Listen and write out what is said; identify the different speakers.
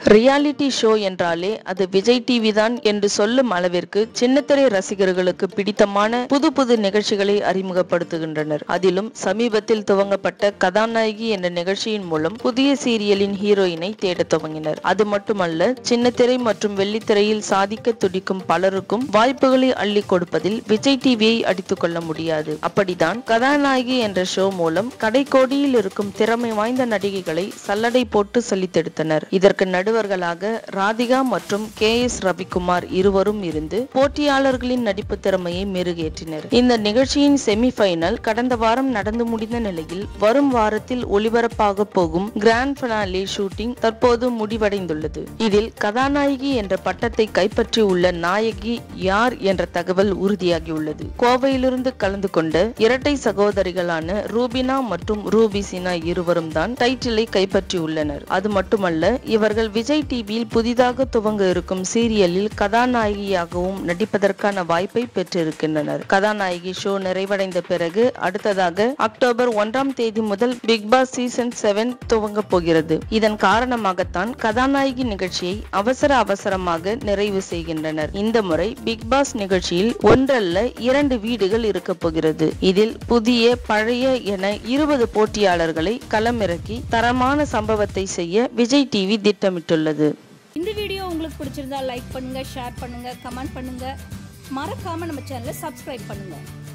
Speaker 1: reality show என்றாலே அது Vijay TV தான் என்று சொல்லும் அளவிற்கு சின்னத்திரை ரசிகர்களுக்கு பிடித்தமான புது புது நிகழ்ச்சிகளை அறிமுகப்படுத்துகின்றனர் அதிலும் சமீபத்தில் துவங்கப்பட்ட கதாநாயகி என்ற நிகழ்ச்சியின் மூலம் புதிய சீரியலின் ஹீரோயினை தேடத் துவங்கினர் அது மட்டுமல்ல சின்னத்திரை மற்றும் வெள்ளித்திரையில் சாதிக்க துடிக்கும் பலருக்கும் வாய்ப்புகளை அள்ளி கொடுப்பதில் விஜய் டிவியை அடித்துக் கொள்ள முடியாது அப்படிதான் கதாநாயகி என்ற ஷோ மூலம் கடைக்கோடியில் இருக்கும் திறமை வாய்ந்த நடிகைகளை சல்லடை போட்டு சலித்தெடுத்தனர் இதற்கு நடுவர்களாக ராதிகா மற்றும் கே எஸ் ரவிக்குமார் இருவரும் இருந்து போட்டியாளர்களின் நடிப்பு திறமையை மெருகேற்றினர் இந்த நிகழ்ச்சியின் செமிஃபைனல் கடந்த வாரம் நடந்து முடிந்த நிலையில் வரும் வாரத்தில் ஒளிபரப்பாக போகும் கிராண்ட் பினாலே ஷூட்டிங் தற்போது முடிவடைந்துள்ளது இதில் கதாநாயகி என்ற பட்டத்தை கைப்பற்றியுள்ள நாயகி யார் என்ற தகவல் உறுதியாகியுள்ளது கோவையிலிருந்து கலந்து கொண்ட இரட்டை சகோதரிகளான ரூபினா மற்றும் ரூபிசினா இருவரும் தான் டைட்டிலை கைப்பற்றியுள்ளனர் அது மட்டுமல்ல இவர்கள் விஜய் டிவியில் புதிதாக துவங்க இருக்கும் சீரியலில் கதாநாயகியாகவும் நடிப்பதற்கான வாய்ப்பை பெற்றிருக்கின்றனர் கதாநாயகி ஷோ நிறைவடைந்த பிறகு அடுத்ததாக அக்டோபர் ஒன்றாம் தேதி முதல் பிக் பாஸ் சீசன் செவன் துவங்க போகிறது இதன் காரணமாகத்தான் கதாநாயகி நிகழ்ச்சியை அவசர அவசரமாக நிறைவு செய்கின்றனர் இந்த முறை பிக் பாஸ் நிகழ்ச்சியில் ஒன்றல்ல இரண்டு வீடுகள் இருக்க போகிறது இதில் புதிய பழைய என இருபது போட்டியாளர்களை களமிறக்கி தரமான சம்பவத்தை செய்ய விஜய் டிவி திட்டமிட்டுள்ளது
Speaker 2: இந்த வீடியோ உங்களுக்கு பிடிச்சிருந்தா லைக் பண்ணுங்க ஷேர் பண்ணுங்க கமெண்ட் பண்ணுங்க மறக்காம நம்ம சேனலை சப்ஸ்கிரைப் பண்ணுங்க